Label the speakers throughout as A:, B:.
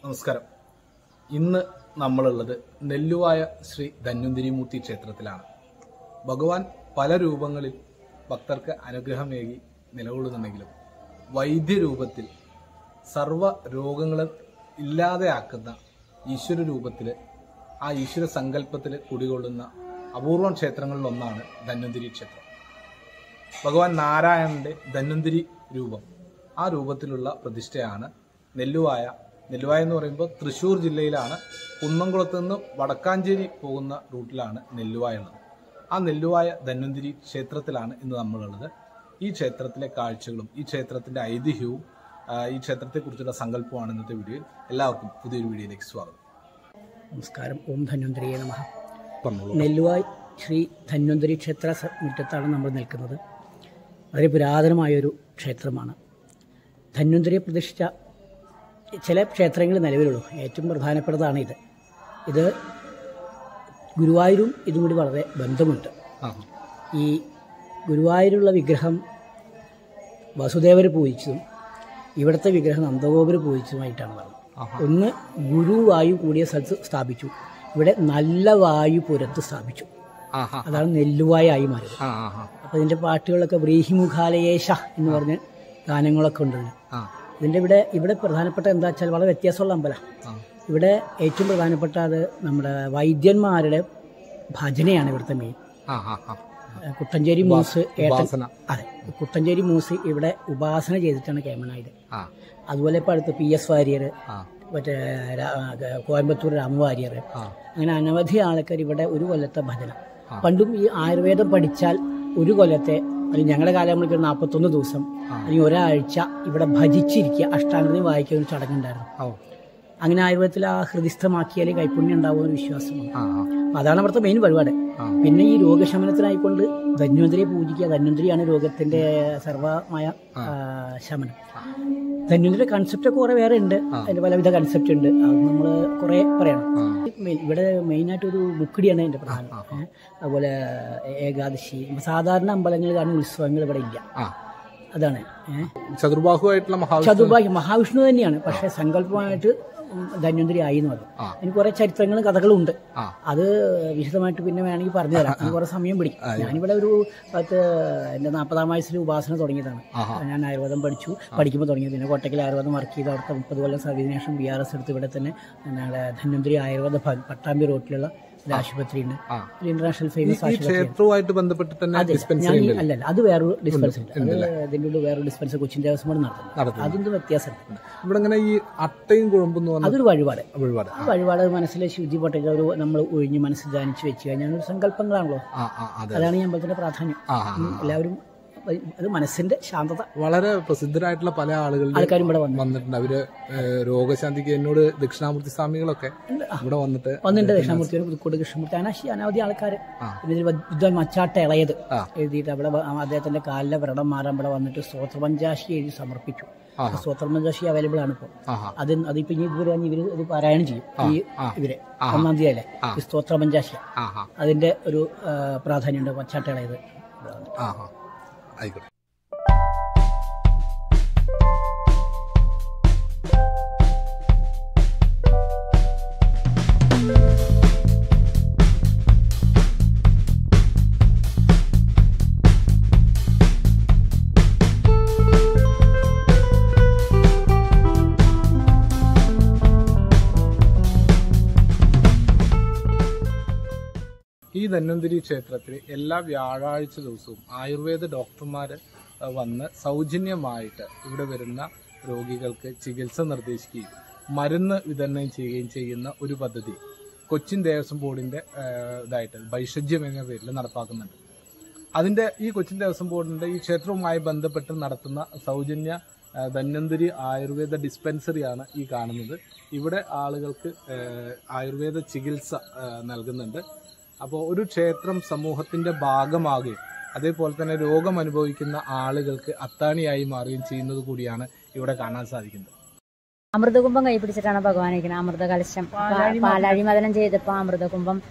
A: നമസ്കാരം ഇന്ന് നമ്മളുള്ളത് നെല്ലുവായ ശ്രീ ധന്വന്തിരിമൂർത്തി ക്ഷേത്രത്തിലാണ് ഭഗവാൻ പല രൂപങ്ങളിൽ ഭക്തർക്ക് അനുഗ്രഹമേകി നിലകൊള്ളുന്നുണ്ടെങ്കിലും വൈദ്യരൂപത്തിൽ സർവ രോഗങ്ങളും ഇല്ലാതെയാക്കുന്ന ഈശ്വര രൂപത്തിൽ ആ ഈശ്വര സങ്കല്പത്തിൽ കുടികൊള്ളുന്ന അപൂർവം ക്ഷേത്രങ്ങളിൽ ഒന്നാണ് ധന്വന്തിരി ക്ഷേത്രം ഭഗവാൻ നാരായണന്റെ ധന്വന്തിരി രൂപം ആ രൂപത്തിലുള്ള പ്രതിഷ്ഠയാണ് നെല്ലുവായ നെല്ലുവായ എന്ന് പറയുമ്പോൾ തൃശ്ശൂർ ജില്ലയിലാണ് കുന്നംകുളത്ത് നിന്ന് വടക്കാഞ്ചേരി പോകുന്ന റൂട്ടിലാണ് നെല്ലുവായ ഉള്ളത് ആ നെല്ലുവായ ധന്വന്തിരി ക്ഷേത്രത്തിലാണ് ഇന്ന് നമ്മളുള്ളത് ഈ ക്ഷേത്രത്തിലെ കാഴ്ചകളും ഈ ക്ഷേത്രത്തിന്റെ ഐതിഹ്യവും ആ, ഈ ക്ഷേത്രത്തെക്കുറിച്ചുള്ള സങ്കല്പമാണ് ഇന്നത്തെ വീഡിയോയിൽ എല്ലാവർക്കും പുതിയൊരു വീഡിയോയിലേക്ക് സ്വാഗതം
B: നമസ്കാരം ഓം ധന്വന്തരിയെ നമ
A: പറഞ്ഞോളൂ
B: നെല്ലുവായ് ശ്രീ ധന്വന്തരി ക്ഷേത്ര സ- മുറ്റത്താണ് നമ്മൾ നിൽക്കുന്നത് വളരെ പുരാതനമായൊരു ക്ഷേത്രമാണ് ധന്വന്തരിയെ പ്രതിഷ്ഠിച്ച ചില ക്ഷേത്രങ്ങൾ നിലവിലുള്ളൂ ഏറ്റവും പ്രധാനപ്പെട്ടതാണ് ഇത് ഇത് ഗുരുവായൂരും ഇതും കൂടി വളരെ ബന്ധമുണ്ട്
A: ആ
B: ഈ ഗുരുവായൂരുള്ള വിഗ്രഹം വസുദേവർ പൂജിച്ചതും ഇവിടുത്തെ വിഗ്രഹം നന്ദഗോപുര പൂജിച്ചതുമായിട്ടാണ് പറഞ്ഞത്
A: ആഹാ.
B: ഒന്ന് ഗുരു വായു കൂടിയ സ്ഥലത്ത് സ്ഥാപിച്ചു ഇവിടെ നല്ല വായു പുരത്ത് സ്ഥാപിച്ചു
A: ആഹാ
B: അതാണ് നെല്ലുവായായി മാറിയത്
A: ആ ആ
B: അപ്പോൾ ഇതിൻ്റെ പാട്ടുകളൊക്കെ വ്രീഹിമുഖാലയേശ എന്ന് പറഞ്ഞ് ഗാനങ്ങളൊക്കെ ഉണ്ട് ഇതിന്.
A: ആ
B: ഇതിൻ്റെ ഇവിടെ ഇവിടെ പ്രധാനപ്പെട്ട എന്താ വെച്ചാൽ വളരെ വ്യത്യാസമുള്ള അമ്പലം
A: ആ
B: ഇവിടെ ഏറ്റവും പ്രധാനപ്പെട്ട അത് നമ്മുടെ വൈദ്യന്മാരുടെ ഭജനയാണ് ഇവിടുത്തെ മെയിൻ
A: ആ ആ ആ
B: ഏഹ് കുട്ടഞ്ചേരി മൂസ് ഏട്ടൻ
A: ഉപാസന
B: അതെ കുട്ടഞ്ചേരി മൂസ് ഇവിടെ ഉപാസന ചെയ്തിട്ടാണ് കേമനായത്
A: ആ
B: അതുപോലെ ഇപ്പോൾ അടുത്ത് പി എസ് വാര്യർ
A: ആ
B: മറ്റേ രാ- കോയമ്പത്തൂർ രാമവാര്യർ
A: ആ
B: അങ്ങനെ അനവധി ആൾക്കാർ ഇവിടെ ഒരു കൊല്ലത്തെ ഭജന പണ്ടും ഈ ആയുർവേദം പഠിച്ചാൽ ഒരു കൊല്ലത്തെ അല്ലെങ്കിൽ ഞങ്ങളുടെ കാലം നമ്മൾക്ക് നാൽപ്പത്തൊന്ന് ദിവസം അല്ലെങ്കിൽ ഒരാഴ്ച ഇവിടെ ഭജിച്ചിരിക്കുക അഷ്ടാംഗതി വായിക്കുന്ന ഒരു ചടങ്ങുണ്ടായിരുന്നു
A: ഓ
B: അങ്ങനെ ആയുർവേദത്തിൽ ആ ഹൃദിസ്ഥമാക്കിയാൽ കൈപ്പുണ്യം ഉണ്ടാവുമെന്ന് വിശ്വാസമാണ്
A: ആ ആ
B: അപ്പൊ അതാണ് അവിടുത്തെ മെയിൻ പരിപാടി
A: ആ.
B: പിന്നെ ഈ രോഗശമനത്തിനായിക്കൊണ്ട് ധന്വന്തരിയെ പൂജിക്കുക ധന്വന്തരിയാണ് രോഗത്തിന്റെ സർവമായ ആ, ശമനം ധന്വന്തരിയുടെ കൺസെപ്റ്റ് ഒക്കെ കുറെ വേറെ ഉണ്ട് അതിന്റെ പലവിധ കൺസെപ്റ്റ് ഉണ്ട് അത് നമ്മൾ കുറെ പറയണം
A: ആ.
B: മെയിൻ- ഇവിടെ മെയിനായിട്ട് ഒരു മുക്കിടിയാണ് അതിന്റെ പ്രധാനം ഏ, അതുപോലെ ഏകാദശി സാധാരണ അമ്പലങ്ങളിൽ കാണുന്ന ഉത്സവങ്ങൾ ഇവിടെ ഇല്ല
A: ആ
B: അതാണ് ഏഹ്
A: ചതുർബാഹുവായിട്ടുള്ള മഹാവിഷ്ണു
B: ചതുർഭാഗ്യ മഹാവിഷ്ണു തന്നെയാണ് പക്ഷെ സങ്കല്പമായിട്ട് ധന്വന്തരി ആയി എന്ന് പറഞ്ഞു
A: ആ.
B: എനിക്ക് കുറെ ചരിത്രങ്ങളും കഥകളും ഉണ്ട്
A: ആ
B: അത് വിശദമായിട്ട് പിന്നെ വേണമെങ്കിൽ പറഞ്ഞു തരാം അത് കുറെ സമയം പിടിക്കും ഞാനിവിടെ ഒരു പത്ത് എൻ്റെ നാൽപ്പതാം വയസ്സിൽ ഉപാസന തുടങ്ങിയതാണ്
A: ആഹാ.
B: ഞാൻ ആയുർവേദം പഠിച്ചു പഠിക്കുമ്പോൾ തുടങ്ങിയത് പിന്നെ കോട്ടയ്ക്കൽ ആയുർവേദം വർക്ക് ചെയ്ത് അവിടുത്തെ മുപ്പത് കൊല്ലം സർവീസിന് ശേഷം ബി ആർ എസ് എടുത്ത് ഇവിടെ തന്നെ ഞങ്ങളുടെ ധന്വന്തരി ആയുർവേദ ഭവൻ പട്ടാമ്പി റോട്ടിലുള്ള ഒരു ആശുപത്രി ഉണ്ട്
A: ആ.
B: ഒരു ഇന്റർനാഷണൽ ഫേമസ്
A: ഈ
B: ആശുപത്രി
A: ക്ഷേത്രവുമായിട്ട് ബന്ധപ്പെട്ട് തന്നെ
B: അതെ ഞാൻ
A: ഡിസ്പെൻസറി
B: ഈ-
A: ഉണ്ടല്ലോ
B: അല്ലല്ല അത് വേറൊരു ഡിസ്പെൻസറി ഉണ്ട് അത് ഇതിൻ്റെ ഉള്ളിൽ വേറൊരു ഡിസ്പെൻസറി കൊച്ചിൻ ദേവസ്വം ബോർഡ് നടത്തുന്നത്
A: നടത്തുന്നത്.
B: അതൊന്നും വ്യത്യാസമുണ്ട്
A: ഇവിടെ ഇങ്ങനെ ഈ അട്ടയും കുഴമ്പെന്ന് പറഞ്ഞ
B: അതൊരു വഴിപാട്
A: വഴിപാട്
B: ആ വഴിപാട് മനസ്സിലെ ശുദ്ധി പൊട്ടൽ ഒരു നമ്മൾ ഒഴിഞ്ഞ് മനസ്സ് ധ്യാനിച്ച് വെച്ച് കഴിഞ്ഞാൽ ഒരു സങ്കല്പങ്ങളാണല്ലോ
A: ആ ആ അതെ
B: അതാണ് ഈ അമ്പലത്തിന്റെ പ്രാധാന്യം
A: ആ ആ
B: ഉം, എല്ലാവരും അത് മനസ്സിന്റെ ശാന്തത
A: വളരെ പ്രസിദ്ധരായിട്ടുള്ള പല ആളുകളുടെ
B: ആൾക്കാരും ഇവിടെ വന്നു
A: വന്നിട്ടുണ്ട് അവര് ഏഹ്, രോഗശാന്തിക്ക് എന്നോട് ദക്ഷിണാമൂർത്തി സ്വാമികളൊക്കെ ഇവിടെ വന്നിട്ട്
B: വന്നിട്ടുണ്ട് കൃഷ്ണമൂർത്തി പുതുക്കോട് കൃഷ്ണമൂർത്തി അനാശി അനവധി ആൾക്കാർ
A: ആ.
B: ഇതിൽ വിദ്വാൻ മച്ചാട്ട ഇളയത്
A: ആ.
B: എഴുതിയിട്ട് അവിടെ വ- അദ്ദേഹത്തിന്റെ കാലിലെ വ്രണം മാറാൻ ഇവിടെ വന്നിട്ട് സ്തോത്രപഞ്ചാശി എഴുതി സമർപ്പിച്ചു
A: ആഹാ.
B: സ്തോത്രപഞ്ചാശി അവൈലബിൾ ആണ് ഇപ്പോൾ
A: ആഹാ
B: അത് അതിപ്പോ ഇനി ഇതുവരെ ഇവര് ഇത് പാരായണം ചെയ്യും ഈ
A: ആ.
B: ഇവര്
A: ആഹാ.
B: ഒന്നാം തീയതി
A: ആ.
B: ഈ സ്തോത്രപഞ്ചാശി
A: ആഹാ
B: അതിന്റെ ഒരു ആ, പ്രാധാന്യമുണ്ട് മച്ചാട്ട ഇളയത് ഇവിടെ വന്നിട്ട്.
A: ആഹാ ആയിക്കോട്ടെ ഈ ധന്വന്തിരി ക്ഷേത്രത്തിൽ എല്ലാ വ്യാഴാഴ്ച ദിവസവും ആയുർവേദ ഡോക്ടർമാർ വന്ന് സൗജന്യമായിട്ട് ഇവിടെ വരുന്ന രോഗികൾക്ക് ചികിത്സ നിർദ്ദേശിക്കുകയും മരുന്ന് വിതരണം ചെയ്യുകയും ചെയ്യുന്ന ഒരു പദ്ധതി കൊച്ചിൻ ദേവസ്വം ബോർഡിന്റെ ഏഹ്, ഇതായിട്ട് ഭൈഷജ്യം എന്ന പേരിൽ നടപ്പാക്കുന്നുണ്ട് അതിന്റെ ഈ കൊച്ചിൻ ദേവസ്വം ബോർഡിന്റെ ഈ ക്ഷേത്രവുമായി ബന്ധപ്പെട്ട് നടത്തുന്ന സൗജന്യ ആ, ധന്വന്തരി ആയുർവേദ ഡിസ്പെൻസറിയാണ് ഈ കാണുന്നത് ഇവിടെ ആളുകൾക്ക് ആ, ആയുർവേദ ചികിത്സ ആ, നൽകുന്നുണ്ട് അപ്പോൾ ഒരു ക്ഷേത്രം സമൂഹത്തിന്റെ ഭാഗമാകുകയും അതേപോലെ തന്നെ രോഗം അനുഭവിക്കുന്ന ആളുകൾക്ക് അത്താണിയായി മാറുകയും ചെയ്യുന്നത് കൂടിയാണ് ഇവിടെ കാണാൻ സാധിക്കുന്നത്
C: അമൃതകുംഭം കൈ പിടിച്ചിട്ടാണ് ഭഗവാൻ ഇരിക്കുന്നത് അമൃത കലശം പാലാഴി മദനം ചെയ്തപ്പോൾ അമൃതകുംഭം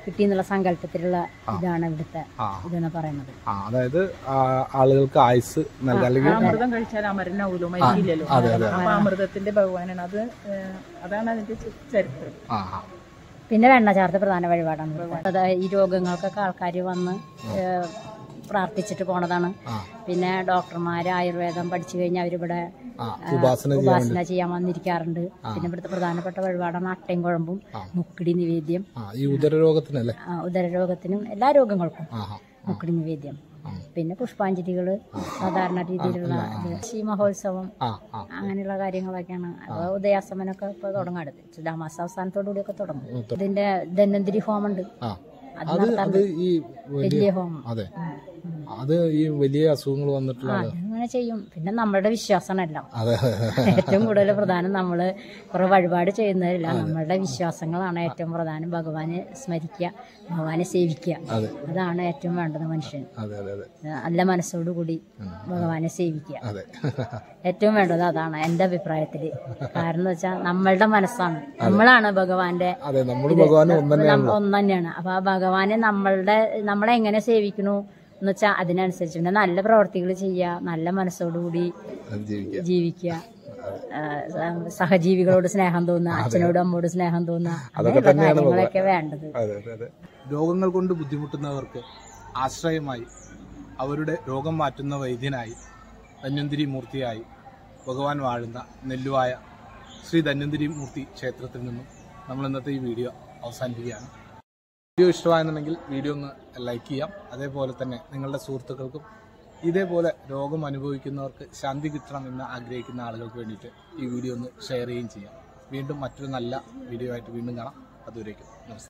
C: കിട്ടി എന്നുള്ള സങ്കല്പത്തിലുള്ള ഇതാണ് ഇവിടുത്തെ
A: ആ
C: ഇതെന്ന് പറയുന്നത്
A: ആ അതായത് ആ, ആളുകൾക്ക് ആയുസ് നൽകുക അല്ലെങ്കിൽ
D: അമൃതം കഴിച്ചാൽ അമരനാവൂലോ മരിക്കില്ലല്ലോ അപ്പൊ അമൃതത്തിന്റെ ഭഗവാനാണ് അത് ഏഹ്, അതാണ് അതിന്റെ ച- ചരിത്രം
A: ആ ആ
C: പിന്നെ വെണ്ണ ചേർത്ത പ്രധാന വഴിപാടാണ് ഇവിടുത്തെ. അതായത് ഈ രോഗങ്ങൾക്കൊക്കെ ആൾക്കാർ വന്ന് ഏഹ്, പ്രാർത്ഥിച്ചിട്ട് പോണതാണ്
A: ആ.
C: പിന്നെ ഡോക്ടർമാര് ആയുർവേദം പഠിച്ചു കഴിഞ്ഞാൽ അവരിവിടെ
A: ആ ഉപാസന ചെയ്യാൻ
C: ഉപാസന ചെയ്യാൻ വന്നിരിക്കാറുണ്ട് പിന്നെ ഇവിടുത്തെ പ്രധാനപ്പെട്ട വഴിപാടാണ് അട്ടയും കുഴമ്പും മുക്കിടി നിവേദ്യം
A: ആ ഈ ഉദരരോഗത്തിനല്ലേ
C: ആ, ഉദരരോഗത്തിനും എല്ലാ രോഗങ്ങൾക്കും
A: ആ ആ
C: മുക്കിടി നിവേദ്യം പിന്നെ പുഷ്പാഞ്ജലികള് സാധാരണ രീതിയിലുള്ള ഇത് ശി മഹോത്സവം
A: ആ ആ
C: അങ്ങനെയുള്ള കാര്യങ്ങളൊക്കെയാണ് അപ്പൊ ഉദയാസ്തമനൊക്കെ ഇപ്പൊ തുടങ്ങാടുത് ചിലാമാസ അവസാനത്തോടു കൂടിയൊക്കെ തുടങ്ങും ഇതിന്റെ ധന്വന്തിരി ഹോമുണ്ട്
A: ആ
C: അത്
A: അത്
C: നടത്താൻ
A: അത് ഈ വലിയ
C: വലിയ ഹോമം
A: അതെ അത് ഈ വലിയ അസുഖങ്ങൾ വന്നിട്ടുള്ള ആള്
C: അങ്ങനെ ചെയ്യും പിന്നെ നമ്മളുടെ വിശ്വാസമാണ് എല്ലാം
A: അതെ
C: ഏറ്റവും കൂടുതൽ പ്രധാനം നമ്മള് കുറെ വഴിപാട് ചെയ്യുന്നതല്ല നമ്മളുടെ വിശ്വാസങ്ങളാണ് ഏറ്റവും പ്രധാനം ഭഗവാനെ സ്മരിക്കുക ഭഗവാനെ സേവിക്കുക
A: അതെ
C: അതാണ് ഏറ്റവും വേണ്ടത് മനുഷ്യൻ
A: അതെ അതെ അതെ
C: നല്ല മനസ്സോടുകൂടി ഭഗവാനെ സേവിക്കുക
A: അതെ
C: ഏറ്റവും വേണ്ടത് അതാണ് എന്റെ അഭിപ്രായത്തില് കാരണം എന്ന് വെച്ചാൽ നമ്മളുടെ മനസ്സാണ് നമ്മളാണ് ഭഗവാന്റെ
A: അതെ നമ്മൾ ഭഗവാൻ ഒന്ന്
C: നമ്മ- ഒന്ന് തന്നെയാണ് അപ്പൊ ആ ഭഗവാനെ നമ്മളുടെ നമ്മളെ എങ്ങനെ സേവിക്കണു എന്ന് വെച്ചാൽ അതിനനുസരിച്ച് പിന്നെ നല്ല പ്രവർത്തികൾ ചെയ്യുക നല്ല മനസ്സോടുകൂടി
A: അത് ജീവിക്കുക
C: ജീവിക്കുക ആ, സ- സഹജീവികളോട് സ്നേഹം തോന്നുക അച്ഛനോടും അമ്മോട് സ്നേഹം തോന്നുക അങ്ങനെയുള്ള കാര്യങ്ങളൊക്കെ വേണ്ടത്
A: അതെ അതെ അതെ രോഗങ്ങൾ കൊണ്ട് ബുദ്ധിമുട്ടുന്നവർക്ക് ആശ്രയമായി അവരുടെ രോഗം മാറ്റുന്ന വൈദ്യനായി ധന്വന്തിരി മൂർത്തിയായി ഭഗവാൻ വാഴുന്ന നെല്ലുവായ ശ്രീ ധന്വന്തിരി മൂർത്തി ക്ഷേത്രത്തിൽ നിന്നും നമ്മൾ ഇന്നത്തെ ഈ വീഡിയോ അവസാനിപ്പിക്കുകയാണ് വീഡിയോ ഇഷ്ടമായെന്നുണ്ടെങ്കിൽ വീഡിയോ ഒന്ന് ലൈക്ക് ചെയ്യാം അതേപോലെ തന്നെ നിങ്ങളുടെ സുഹൃത്തുക്കൾക്കും ഇതേപോലെ രോഗം അനുഭവിക്കുന്നവർക്ക് ശാന്തി കിട്ടണം എന്ന് ആഗ്രഹിക്കുന്ന ആളുകൾക്ക് വേണ്ടിയിട്ട് ഈ വീഡിയോ ഒന്ന് ഷെയർ ചെയ്യുകയും ചെയ്യാം വീണ്ടും മറ്റൊരു നല്ല വീഡിയോ ആയിട്ട് വീണ്ടും കാണാം അതുവരേക്കും നമസ്കാരം